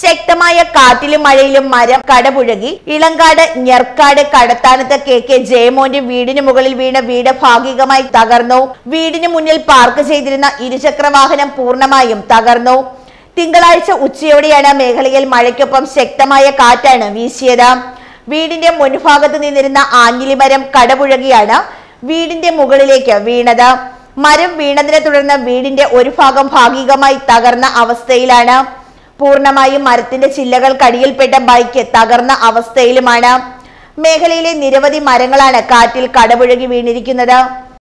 ശക്തമായ കാറ്റിലും മഴയിലും മരം കടപുഴകി ഇളങ്കാട് ഞെർക്കാട് കടത്താനത്ത് കെ കെ ജയമോന്റെ വീടിന് മുകളിൽ വീണ വീട് ഭാഗികമായി തകർന്നു വീടിന് മുന്നിൽ പാർക്ക് ചെയ്തിരുന്ന ഇരുചക്ര വാഹനം പൂർണ്ണമായും തകർന്നു തിങ്കളാഴ്ച ഉച്ചയോടെയാണ് മേഖലയിൽ മഴയ്ക്കൊപ്പം ശക്തമായ കാറ്റാണ് വീശിയത് വീടിന്റെ മുൻഭാഗത്ത് നിന്നിരുന്ന ആഞ്ഞിലി മരം കടപുഴകിയാണ് വീടിന്റെ മുകളിലേക്ക് വീണത് മരം വീണതിനെ തുടർന്ന് വീടിന്റെ ഒരു ഭാഗം ഭാഗികമായി തകർന്ന അവസ്ഥയിലാണ് പൂർണ്ണമായും മരത്തിന്റെ ചില്ലകൾക്കടിയിൽപ്പെട്ട ബൈക്ക് തകർന്ന അവസ്ഥയിലുമാണ് മേഖലയിലെ നിരവധി മരങ്ങളാണ് കാറ്റിൽ കടപുഴകി വീണിരിക്കുന്നത്